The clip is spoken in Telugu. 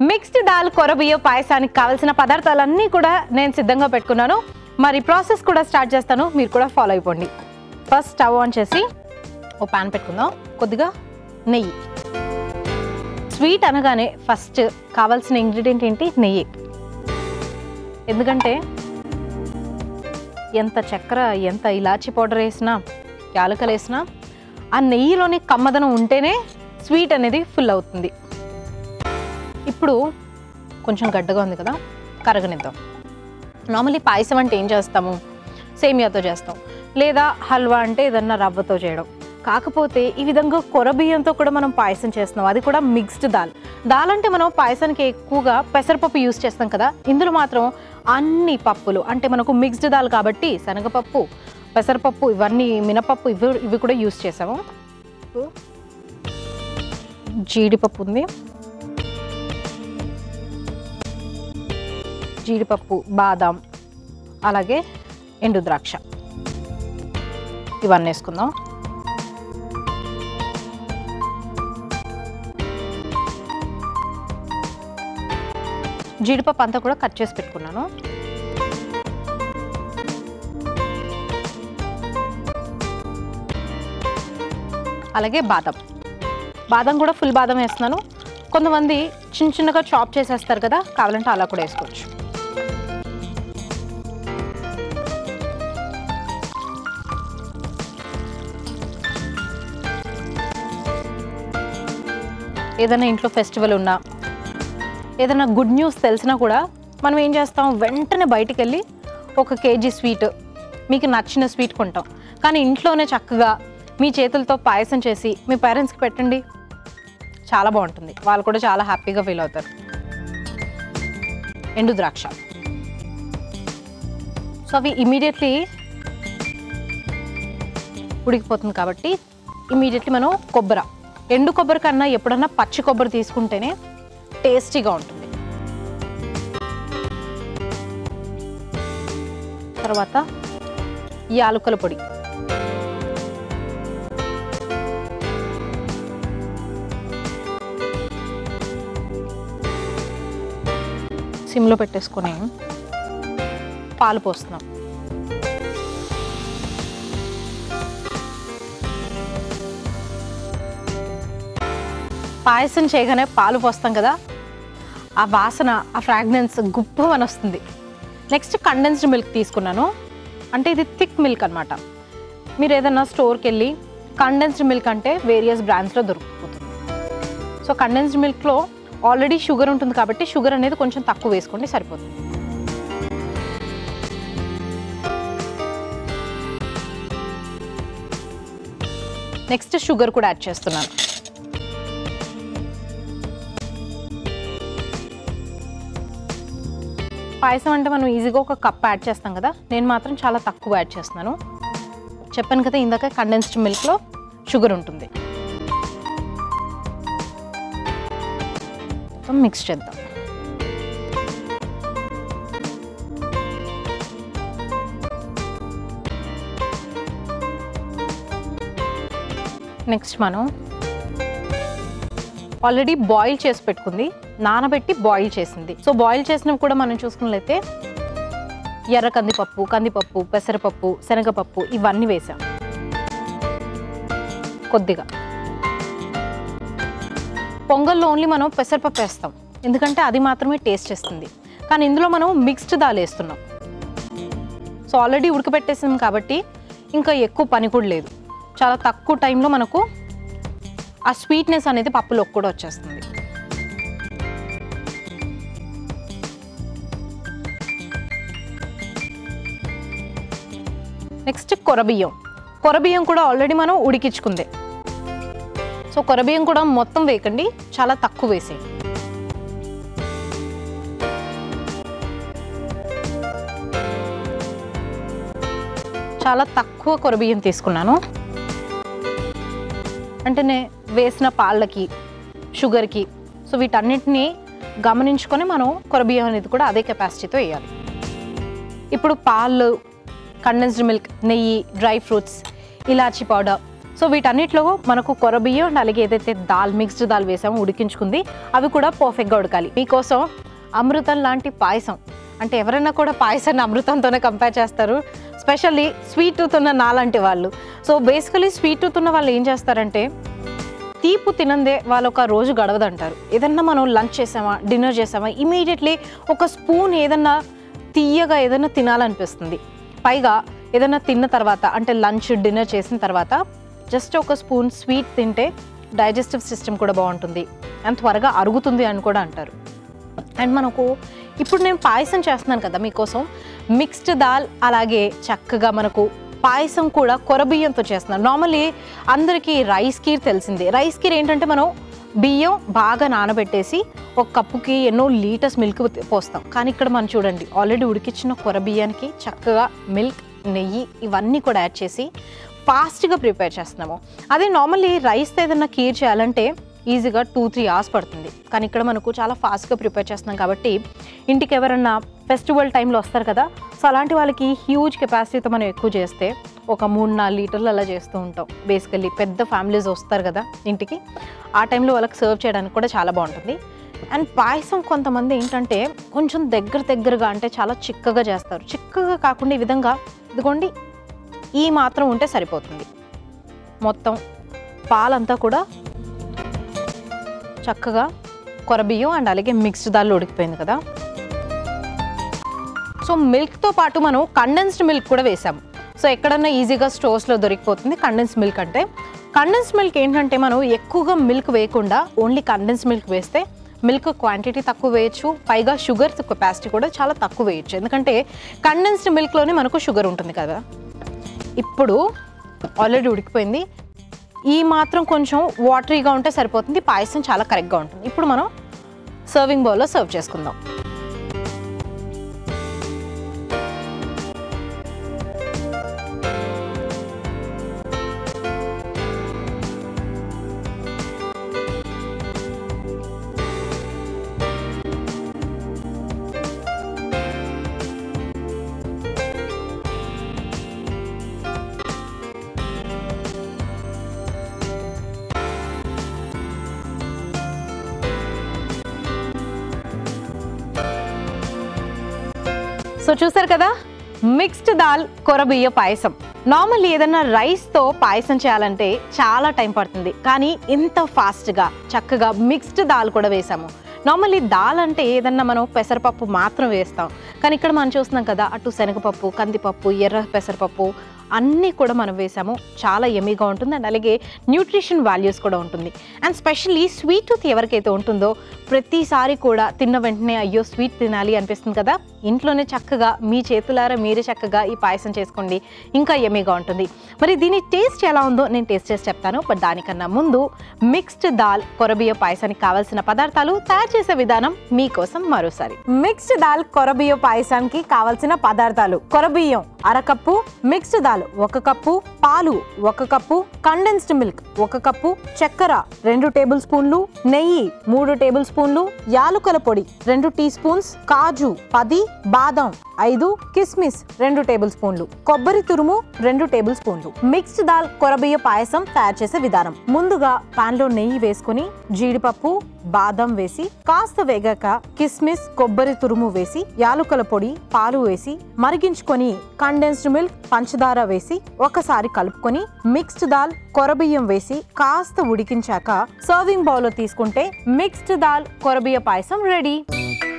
మిక్స్డ్ దాల్ కొరబియ్య పాయసానికి కావాల్సిన పదార్థాలన్నీ కూడా నేను సిద్ధంగా పెట్టుకున్నాను మరి ప్రాసెస్ కూడా స్టార్ట్ చేస్తాను మీరు కూడా ఫాలో అయిపోండి ఫస్ట్ స్టవ్ ఆన్ చేసి ఓ ప్యాన్ పెట్టుకుందాం కొద్దిగా నెయ్యి స్వీట్ అనగానే ఫస్ట్ కావాల్సిన ఇంగ్రీడియంట్ ఏంటి నెయ్యి ఎందుకంటే ఎంత చక్కెర ఎంత ఇలాచి పౌడర్ వేసినా యాలకలు వేసినా ఆ నెయ్యిలోని కమ్మదనం ఉంటేనే స్వీట్ అనేది ఫుల్ అవుతుంది ఇప్పుడు కొంచెం గడ్డగా ఉంది కదా కరగనిద్దాం నార్మల్లీ పాయసం అంటే ఏం చేస్తాము సేమియాతో చేస్తాం లేదా హల్వా అంటే ఏదన్నా రవ్వతో చేయడం కాకపోతే ఈ విధంగా కొరబియ్యంతో కూడా మనం పాయసం చేస్తున్నాం అది కూడా మిక్స్డ్ దాల్ దాల్ అంటే మనం పాయసానికి ఎక్కువగా పెసరపప్పు యూస్ చేస్తాం కదా ఇందులో మాత్రం అన్ని పప్పులు అంటే మనకు మిక్స్డ్ దాల్ కాబట్టి శనగపప్పు పెసరపప్పు ఇవన్నీ మినపప్పు ఇవి ఇవి కూడా యూస్ చేసాము జీడిపప్పు ఉంది జీడిపప్పు బాదాం అలాగే ఎండు ద్రాక్ష ఇవన్నీ వేసుకుందాం జీడిపప్పు అంతా కూడా కట్ చేసి పెట్టుకున్నాను అలాగే బాదం బాదం కూడా ఫుల్ బాదం వేస్తున్నాను కొంతమంది చిన్న చిన్నగా చాప్ చేసేస్తారు కదా కావాలంటే అలా కూడా వేసుకోవచ్చు ఏదైనా ఇంట్లో ఫెస్టివల్ ఉన్నా ఏదైనా గుడ్ న్యూస్ తెలిసినా కూడా మనం ఏం చేస్తాం వెంటనే బయటికి వెళ్ళి ఒక కేజీ స్వీట్ మీకు నచ్చిన స్వీట్ కొంటాం కానీ ఇంట్లోనే చక్కగా మీ చేతులతో పాయసం చేసి మీ పేరెంట్స్కి పెట్టండి చాలా బాగుంటుంది వాళ్ళు కూడా చాలా హ్యాపీగా ఫీల్ అవుతారు ఎండు ద్రాక్ష సో అవి ఇమీడియట్లీ ఉడికిపోతుంది కాబట్టి ఇమీడియట్లీ మనం కొబ్బరి ఎండు కొబ్బరి కన్నా ఎప్పుడన్నా పచ్చి కొబ్బరి తీసుకుంటేనే టేస్టీగా ఉంటుంది తర్వాత యాలుకల పొడి సిమ్లో పెట్టేసుకొని పాలు పోస్తున్నాం పాయసం చేయగానే పాలు పోస్తాం కదా ఆ వాసన ఆ ఫ్రాగ్రెన్స్ గుప్పమని వస్తుంది నెక్స్ట్ కండెన్స్డ్ మిల్క్ తీసుకున్నాను అంటే ఇది థిక్ మిల్క్ అనమాట మీరు ఏదైనా స్టోర్కి వెళ్ళి కండెన్స్డ్ మిల్క్ అంటే వేరియస్ బ్రాండ్స్లో దొరికిపోతుంది సో కండెన్స్డ్ మిల్క్లో ఆల్రెడీ షుగర్ ఉంటుంది కాబట్టి షుగర్ అనేది కొంచెం తక్కువ వేసుకోండి సరిపోతుంది నెక్స్ట్ షుగర్ కూడా యాడ్ చేస్తున్నాను పాయసం అంటే మనం ఈజీగా ఒక కప్ యాడ్ చేస్తాం కదా నేను మాత్రం చాలా తక్కువ యాడ్ చేస్తున్నాను చెప్పాను కదా ఇందాక కండెన్స్డ్ మిల్క్లో షుగర్ ఉంటుంది మొత్తం మిక్స్ చేద్దాం నెక్స్ట్ మనం ఆల్రెడీ బాయిల్ చేసి పెట్టుకుంది నానబెట్టి బాయిల్ చేసింది సో బాయిల్ చేసినవి కూడా మనం చూసుకున్నట్లయితే ఎర్ర కందిపప్పు కందిపప్పు పెసరపప్పు శనగపప్పు ఇవన్నీ వేసాం కొద్దిగా పొంగల్లో ఓన్లీ మనం పెసరపప్పు వేస్తాం ఎందుకంటే అది మాత్రమే టేస్ట్ ఇస్తుంది కానీ ఇందులో మనం మిక్స్డ్ దాల్ వేస్తున్నాం సో ఆల్రెడీ ఉడకబెట్టేసాం కాబట్టి ఇంకా ఎక్కువ పని కూడా లేదు చాలా తక్కువ టైంలో మనకు ఆ స్వీట్నెస్ అనేది పప్పులోకి కూడా వచ్చేస్తుంది నెక్స్ట్ కొరబియ్యం కొరబియ్యం కూడా ఆల్రెడీ మనం ఉడికించుకుందే సో కొరబియ్యం కూడా మొత్తం వేయకండి చాలా తక్కువ వేసేయండి చాలా తక్కువ కొరబియ్యం తీసుకున్నాను అంటే నే వేసిన పాలకి షుగర్కి సో వీటన్నిటిని గమనించుకొని మనం కొరబియ్యం అనేది కూడా అదే కెపాసిటీతో వేయాలి ఇప్పుడు పాలు కండెన్స్డ్ మిల్క్ నెయ్యి డ్రై ఫ్రూట్స్ ఇలాచీ పౌడర్ సో వీటన్నిటిలో మనకు కొరబియ్యం అండ్ అలాగే ఏదైతే దాల్ మిక్స్డ్ దాల్ వేసామో ఉడికించుకుంది అవి కూడా పర్ఫెక్ట్గా ఉడకాలి మీకోసం అమృతం లాంటి పాయసం అంటే ఎవరైనా కూడా పాయసాన్ని అమృతంతోనే కంపేర్ చేస్తారు స్పెషల్లీ స్వీట్ టూత్ ఉన్న నాలాంటి వాళ్ళు సో బేసికలీ స్వీట్ టూత్ ఉన్న వాళ్ళు ఏం చేస్తారంటే తీపు తినందే వాళ్ళు ఒక రోజు గడవదంటారు ఏదన్నా మనం లంచ్ చేసామా డిన్నర్ చేసామా ఇమీడియట్లీ ఒక స్పూన్ ఏదన్నా తీయగా ఏదైనా తినాలనిపిస్తుంది పైగా ఏదైనా తిన్న తర్వాత అంటే లంచ్ డిన్నర్ చేసిన తర్వాత జస్ట్ ఒక స్పూన్ స్వీట్ తింటే డైజెస్టివ్ సిస్టమ్ కూడా బాగుంటుంది అండ్ త్వరగా అరుగుతుంది అని కూడా అంటారు అండ్ మనకు ఇప్పుడు నేను పాయసం చేస్తున్నాను కదా మీకోసం మిక్స్డ్ దాల్ అలాగే చక్కగా మనకు పాయసం కూడా కొరబియ్యంతో చేస్తున్నాను నార్మల్లీ అందరికీ రైస్ కీర్ తెలిసిందే రైస్ కీర్ ఏంటంటే మనం బియ్యం బాగా నానబెట్టేసి ఒక కప్పుకి ఎన్నో లీటర్స్ మిల్క్ పోస్తాం కానీ ఇక్కడ మనం చూడండి ఆల్రెడీ ఉడికించిన కొర బియ్యానికి చక్కగా మిల్క్ నెయ్యి ఇవన్నీ కూడా యాడ్ చేసి ఫాస్ట్గా ప్రిపేర్ చేస్తున్నాము అదే నార్మల్లీ రైస్తో ఏదైనా కీర్ చేయాలంటే ఈజీగా టూ త్రీ అవర్స్ పడుతుంది కానీ ఇక్కడ మనకు చాలా ఫాస్ట్గా ప్రిపేర్ చేస్తున్నాం కాబట్టి ఇంటికి ఎవరన్నా ఫెస్టివల్ టైంలో వస్తారు కదా సో అలాంటి వాళ్ళకి హ్యూజ్ కెపాసిటీతో మనం ఎక్కువ చేస్తే ఒక మూడు నాలుగు లీటర్లు అలా చేస్తూ ఉంటాం బేసికల్లీ పెద్ద ఫ్యామిలీస్ వస్తారు కదా ఇంటికి ఆ టైంలో వాళ్ళకి సర్వ్ చేయడానికి కూడా చాలా బాగుంటుంది అండ్ పాయసం కొంతమంది ఏంటంటే కొంచెం దగ్గర దగ్గరగా అంటే చాలా చిక్కగా చేస్తారు చిక్కగా కాకుండా ఈ విధంగా ఇదిగోండి ఈ మాత్రం ఉంటే సరిపోతుంది మొత్తం పాలంతా కూడా చక్కగా కొరబియ్యం అండ్ అలాగే మిక్స్డ్ దాల్లో ఉడికిపోయింది కదా సో మిల్క్తో పాటు మనం కండెన్స్డ్ మిల్క్ కూడా వేసాము సో ఎక్కడన్నా ఈజీగా స్టోర్స్లో దొరికిపోతుంది కండెన్స్ మిల్క్ అంటే కండెన్స్ మిల్క్ ఏంటంటే మనం ఎక్కువగా మిల్క్ వేయకుండా ఓన్లీ కండెన్స్ మిల్క్ వేస్తే మిల్క్ క్వాంటిటీ తక్కువ వేయచ్చు పైగా షుగర్ కెపాసిటీ కూడా చాలా తక్కువ వేయచ్చు ఎందుకంటే కండెన్స్డ్ మిల్క్లోనే మనకు షుగర్ ఉంటుంది కదా ఇప్పుడు ఆల్రెడీ ఉడికిపోయింది ఈ మాత్రం కొంచెం వాటరీగా ఉంటే సరిపోతుంది పాయసం చాలా కరెక్ట్గా ఉంటుంది ఇప్పుడు మనం సర్వింగ్ బౌల్లో సర్వ్ చేసుకుందాం సో చూసారు కదా మిక్స్డ్ దాల్ కొరబియ్య పాయసం నార్మల్ ఏదైనా రైస్తో పాయసం చేయాలంటే చాలా టైం పడుతుంది కానీ ఇంత ఫాస్ట్గా చక్కగా మిక్స్డ్ దాల్ కూడా వేసాము నార్మల్లీ దాల్ అంటే ఏదన్నా మనం పెసరపప్పు మాత్రం వేస్తాం కానీ ఇక్కడ మనం చూస్తున్నాం కదా అటు శనగపప్పు కందిపప్పు ఎర్ర పెసరపప్పు అన్నీ కూడా మనం వేసాము చాలా ఎమీగా ఉంటుంది అండ్ అలాగే న్యూట్రిషన్ వాల్యూస్ కూడా ఉంటుంది అండ్ స్పెషల్లీ స్వీట్ టూత్ ఎవరికైతే ఉంటుందో ప్రతిసారి కూడా తిన్న వెంటనే అయ్యో స్వీట్ తినాలి అనిపిస్తుంది కదా ఇంట్లోనే చక్కగా మీ చేతులారా మీరే చక్కగా ఈ పాయసం చేసుకోండి ఇంకా ఎమీగా ఉంటుంది మరి దీని టేస్ట్ ఎలా ఉందో నేను టేస్ట్ చేసి చెప్తాను బట్ దానికన్నా ముందు మిక్స్డ్ దాల్ కొరబియ్య పాయసానికి కావాల్సిన పదార్థాలు తయారు చేసే విధానం మీకోసం మరోసారి మిక్స్డ్ దాల్ కొరబియ్య పాయసానికి కావాల్సిన పదార్థాలు కొరబియ్యం అరకప్పు మిక్స్డ్ దాల్ ఒక కప్పు పాలు ఒక కప్పు కండెన్స్డ్ మిల్క్ ఒక కప్పు చక్కెర రెండు టేబుల్ స్పూన్లు నెయ్యి మూడు టేబుల్ స్పూన్లు యాలుకల పొడి రెండు టీ స్పూన్స్ కాజు పది బాదం ఐదు కిస్మిస్ రెండు టేబుల్ స్పూన్లు కొబ్బరి తురుము రెండు టేబుల్ స్పూన్లు మిక్స్డ్ దాల్ కొరబియ్య పాయసం తయారు చేసే విధానం ముందుగా పాన్ లో నెయ్యి వేసుకుని జీడిపప్పు బాదం వేసి కాస్త వేగాక కిస్మిస్ కొబ్బరి తురుము వేసి యాలుకల పొడి పాలు వేసి మరిగించుకొని కండెన్స్డ్ మిల్క్ పంచదార వేసి ఒకసారి కలుపుకొని మిక్స్డ్ దాల్ కొరబియ్యం వేసి కాస్త ఉడికించాక సర్వింగ్ బౌల్ లో తీసుకుంటే మిక్స్డ్ దాల్ కొరబియ్య పాయసం రెడీ